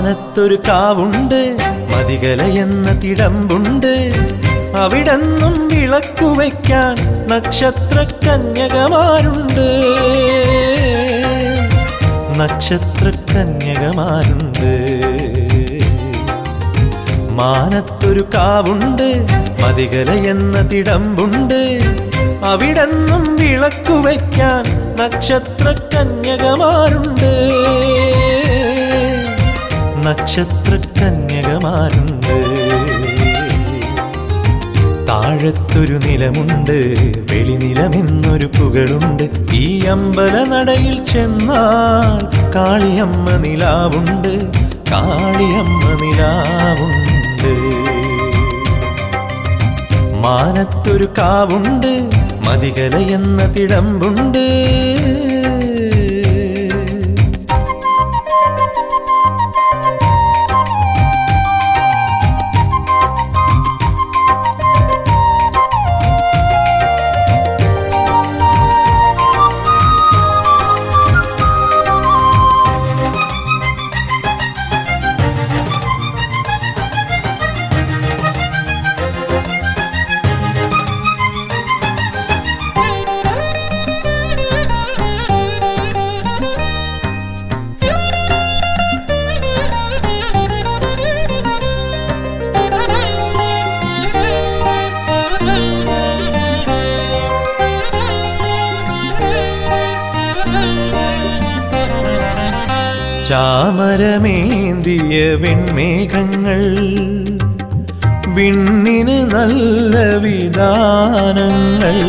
മാനത്തൊരു കാവുണ്ട് മതികല എന്ന തിടമ്പുണ്ട് അവിടെന്നും വിളക്കു വയ്ക്കാൻ നക്ഷത്ര കന്യകമാരുണ്ട് നക്ഷത്ര കന്യകമാരുണ്ട് മാനത്തൊരു കാവുണ്ട് മതികല എന്ന തിടമ്പുണ്ട് അവിടെന്നും വിളക്കു വയ്ക്കാൻ നക്ഷത്ര കന്യകമാരുണ്ട് നക്ഷത്ര കന്യകമാരുണ്ട് താഴത്തൊരു നിലമുണ്ട് വെളിനിലമെന്നൊരു പുകളുണ്ട് ഈ അമ്പല നടയിൽ ചെന്നാൽ കാളിയമ്മ നിലാവുണ്ട് കാളിയമ്മ നിലാവുണ്ട് മാനത്തൊരു കാവുണ്ട് മതികല എന്ന തിടമ്പുണ്ട് ചാമരമേന്തിയ വെൺമേഘങ്ങൾ വിണ്ണിന് നല്ല വിധാനങ്ങൾ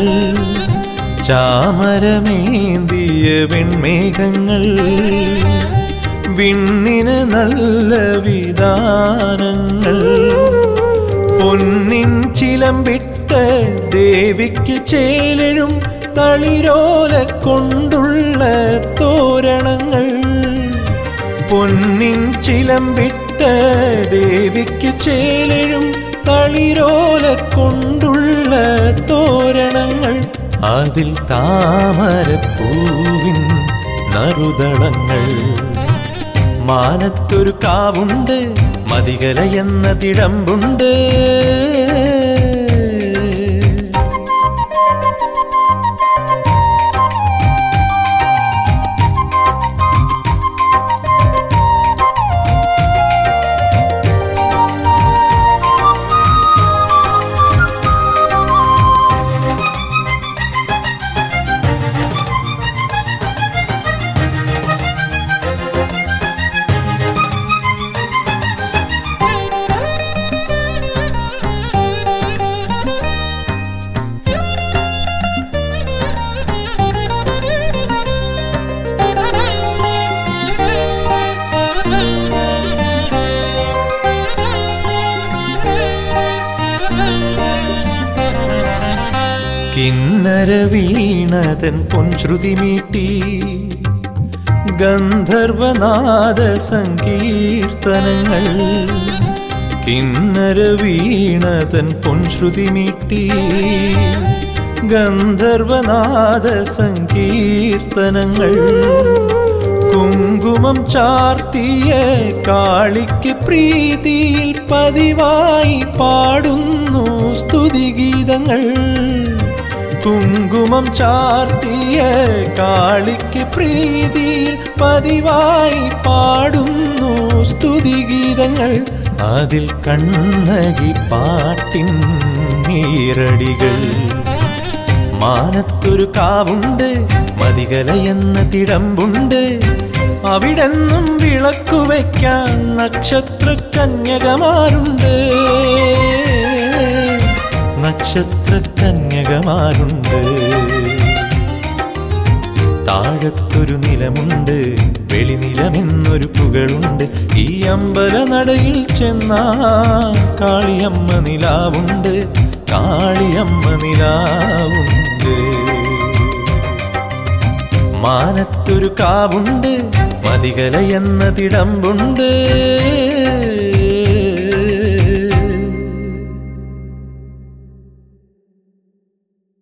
ചാമരമേന്തിയ വെൺമേഘങ്ങൾ വിണ്ണിന് നല്ല വിധാനങ്ങൾ പൊന്നിൻ ചിലമ്പിട്ട ദേവിക്ക് ചേലഴും തളിരോല കൊണ്ടുള്ള തോരണങ്ങൾ പൊന്നിൻ ചിലമ്പിട്ട ദേവിക്ക് ചേലഴും തളിരോല കൊണ്ടുള്ള തോരണങ്ങൾ അതിൽ താമരപ്പൂവിൻ നറുതളങ്ങൾ മാനത്തൊരു കാവുണ്ട് മതികല എന്ന തിടമ്പുണ്ട് കിന്നര വീണതൻ പൊൻശ്രുതി മീട്ടി ഗന്ധർവനാദ സങ്കീർത്തനങ്ങൾ കിന്നര വീണതൻ പൊൻശ്രുതി മീട്ടി ഗന്ധർവനാദ സങ്കീർത്തനങ്ങൾ കുങ്കുമം ചാർത്തിയ കാളിക്ക് പ്രീതിയിൽ പതിവായി പാടുന്നു സ്തുതിഗീതങ്ങൾ കുങ്കുമം ചാർത്തിയ കാളിക്ക് പ്രീതിയിൽ പതിവായി പാടുന്നു സ്തുതിഗീതങ്ങൾ അതിൽ കണ്ണകി പാട്ടിൻ നീരടികൾ മാനത്തൊരു കാവുണ്ട് മതികല എന്ന തിടമ്പുണ്ട് അവിടെന്നും വിളക്കു വയ്ക്കാൻ നക്ഷത്ര കന്യകമാരുണ്ട് നക്ഷത്ര കന്യകമാരുണ്ട് താഴത്തൊരു നിലമുണ്ട് വെളിനിലമെന്നൊരു പുകളുണ്ട് ഈ അമ്പല നടയിൽ ചെന്നാ കാളിയമ്മ നിലാവുണ്ട് കാളിയമ്മ നിലാവുണ്ട് മാനത്തൊരു കാവുണ്ട് മതികല എന്ന തിടമ്പുണ്ട്